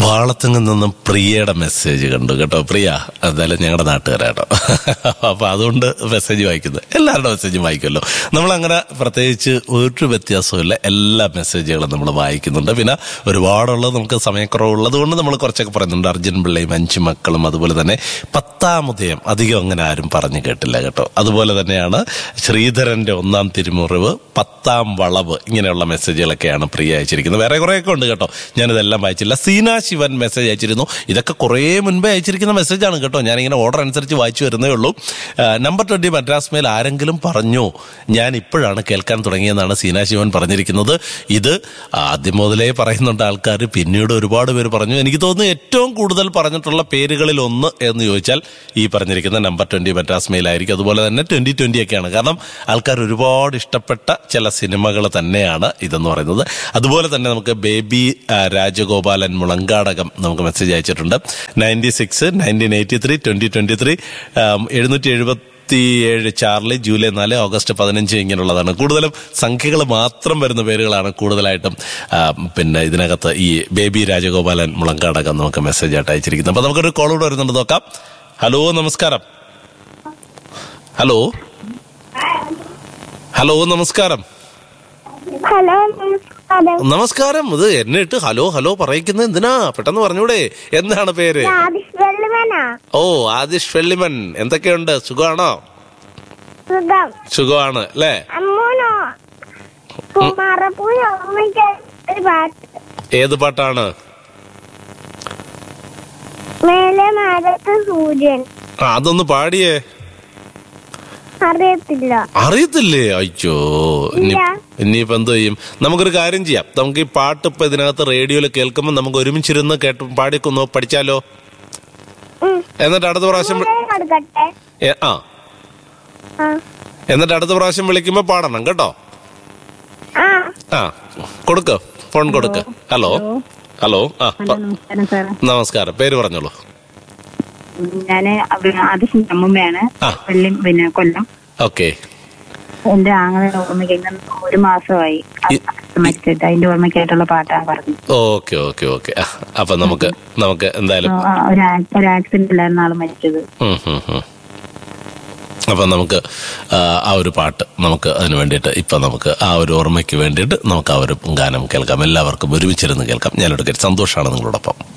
വാളത്തുങ്ങിൽ നിന്നും പ്രിയയുടെ മെസ്സേജ് കണ്ടു കേട്ടോ പ്രിയ എന്തായാലും ഞങ്ങളുടെ നാട്ടുകാരാട്ടോ അപ്പൊ അതുകൊണ്ട് മെസ്സേജ് വായിക്കുന്നത് എല്ലാവരുടെ മെസ്സേജും വായിക്കുമല്ലോ നമ്മളങ്ങനെ പ്രത്യേകിച്ച് ഒരു വ്യത്യാസമില്ല എല്ലാ മെസ്സേജുകളും നമ്മൾ വായിക്കുന്നുണ്ട് പിന്നെ ഒരുപാടുള്ളത് നമുക്ക് സമയക്കുറവുള്ളത് കൊണ്ട് നമ്മൾ കുറച്ചൊക്കെ പറയുന്നുണ്ട് അർജുൻ പിള്ളയും അഞ്ചു മക്കളും അതുപോലെ തന്നെ പത്താമുദയം അധികം അങ്ങനെ ആരും പറഞ്ഞു കേട്ടില്ല കേട്ടോ അതുപോലെ തന്നെയാണ് ശ്രീധരന്റെ ഒന്നാം തിരുമുറിവ് പത്താം വളവ് ഇങ്ങനെയുള്ള മെസ്സേജുകളൊക്കെയാണ് പ്രിയ അയച്ചിരിക്കുന്നത് വേറെ കുറേയൊക്കെ ഉണ്ട് കേട്ടോ ഞാനിതെല്ലാം വായിച്ചില്ല സീന ശിവൻ മെസ്സേജ് അയച്ചിരുന്നു ഇതൊക്കെ കുറേ മുൻപേ അയച്ചിരിക്കുന്ന മെസ്സേജാണ് കേട്ടോ ഞാനിങ്ങനെ ഓർഡർ അനുസരിച്ച് വായിച്ചു വരുന്നേ ഉള്ളൂ ആ, നമ്പർ ട്വന്റി മദ്രാസ് മേൽ ആരെങ്കിലും പറഞ്ഞു ഞാൻ ഇപ്പോഴാണ് കേൾക്കാൻ തുടങ്ങിയെന്നാണ് സീന ശിവൻ പറഞ്ഞിരിക്കുന്നത് ഇത് ആദ്യം മുതലേ പറയുന്നുണ്ട് ആൾക്കാർ പിന്നീട് ഒരുപാട് പേര് പറഞ്ഞു എനിക്ക് തോന്നുന്നു ഏറ്റവും കൂടുതൽ പറഞ്ഞിട്ടുള്ള പേരുകളിൽ ഒന്ന് എന്ന് ചോദിച്ചാൽ ഈ പറഞ്ഞിരിക്കുന്ന നമ്പർ ട്വന്റി മദ്രാസ് മെയിലായിരിക്കും അതുപോലെ തന്നെ ട്വന്റി ട്വന്റി ഒക്കെയാണ് കാരണം ആൾക്കാർ ഒരുപാട് ഇഷ്ടപ്പെട്ട ചില സിനിമകൾ തന്നെയാണ് ഇതെന്ന് പറയുന്നത് അതുപോലെ തന്നെ നമുക്ക് ബേബി ആ, രാജഗോപാലൻ മുളങ്കാടകം നമുക്ക് മെസ്സേജ് അയച്ചിട്ടുണ്ട് ninety six nineteen eighty three twenty twenty three എഴുന്നൂറ്റി എഴുപത്തി ഏഴ് ചാർലി ജൂലൈ നാല് ഓഗസ്റ്റ് പതിനഞ്ച് ഇങ്ങനെയുള്ളതാണ് കൂടുതലും സംഖ്യകൾ മാത്രം വരുന്ന പേരുകളാണ് കൂടുതലായിട്ടും ആ, പിന്നെ ഇതിനകത്ത് ഈ ബേബി രാജഗോപാലൻ മുളങ്കാടകം നമുക്ക് മെസ്സേജ് ആയിട്ട് അയച്ചിരിക്കുന്നത് അപ്പൊ നമുക്കൊരു കോൾ കൂടെ വരുന്നുണ്ട് നോക്കാം ഹലോ നമസ്കാരം ഹലോ ഹലോ നമസ്കാരം ഹലോ നമസ്കാരം നമസ്കാരം ഇത് എന്നെ ഇട്ട് ഹലോ ഹലോ പറയിക്കുന്നത് എന്തിനാ പെട്ടെന്ന് പറഞ്ഞൂടെ എന്താണ് പേര് ആദിഷ് വെള്ളുവനാ ഓ ആദിഷ് വെള്ളിമൻ എന്തൊക്കെയുണ്ട് സുഖമാണോ സുഖം സുഖമാണ് അല്ലേ അമ്മൂനോ കുമാരപ്പൂന് ഓർമ്മയ്ക്ക് ഒരു പാട്ട് ഏത് പാട്ടാണ് മേലെ മരത്ത് സൂര്യൻ ആ അതൊന്ന് പാടിയേ അറിയത്തില്ല അറിയത്തില്ലേ അയ്യോ ഇനി ഇല്ല. ഇനിയിപ്പോ എന്തോ ചെയ്യും നമുക്കൊരു കാര്യം ചെയ്യാം നമുക്ക് ഈ പാട്ട് ഇപ്പൊ ഇതിനകത്ത് റേഡിയോയിൽ കേൾക്കുമ്പോൾ നമുക്ക് ഒരുമിച്ചിരുന്ന് കേട്ട് പാടിക്കൊന്ന് പഠിച്ചാലോ ഉം. എന്നിട്ട് അടുത്ത പ്രാവശ്യം വി- ഇങ്ങനെ കൊടുക്കട്ടെ ഏ, ആ ആ എന്നിട്ട് അടുത്ത പ്രാവശ്യം വിളിക്കുമ്പോ പാടണം കേട്ടോ ആ ആ കൊടുക്ക് ഫോൺ കൊടുക്ക് ഹലോ ഹലോ ആ ഹലോ പ- നമസ്കാരം സാർ നമസ്കാരം പേര് പറഞ്ഞോളൂ ഞാന് ആദിശിന്റെ അമ്മൂമ്മയാണ് ആ. വെള്ളി പിന്നെ കൊല്ലം ഓക്കെ എന്റെ ആങ്ങളുടെ ഓർമ്മയ്ക്ക് ഇന്ന് ഒരു മാസമായി ഈ- മരിച്ചിട്ട് അതിന്റെ ഓർമ്മയ്ക്കായിട്ടുള്ള പാട്ടാണ് പറഞ്ഞത് ഓക്കെ ഓക്കെ ഓക്കെ ആ, അപ്പൊ നമുക്ക് നമുക്ക് എന്തായാലും ആ, ഒരു ആ- ഒരു ആക്സിഡന്റിലായിരുന്നു ആള് മരിച്ചത് ഉം, ഉം, ഉം. അപ്പൊ നമുക്ക് ആ, ആ ഒരു പാട്ട് നമുക്ക് അതിന് വേണ്ടിയിട്ട് ഇപ്പൊ നമുക്ക് ആ ഒരു ഓർമ്മയ്ക്ക് വേണ്ടിയിട്ട് നമുക്ക് ആ ഒരു ഗാനം കേൾക്കാം എല്ലാവർക്കും ഒരുമിച്ചിരുന്ന് കേൾക്കാം ഞാനൊരു സന്തോഷമാണ് നിങ്ങളോടൊപ്പം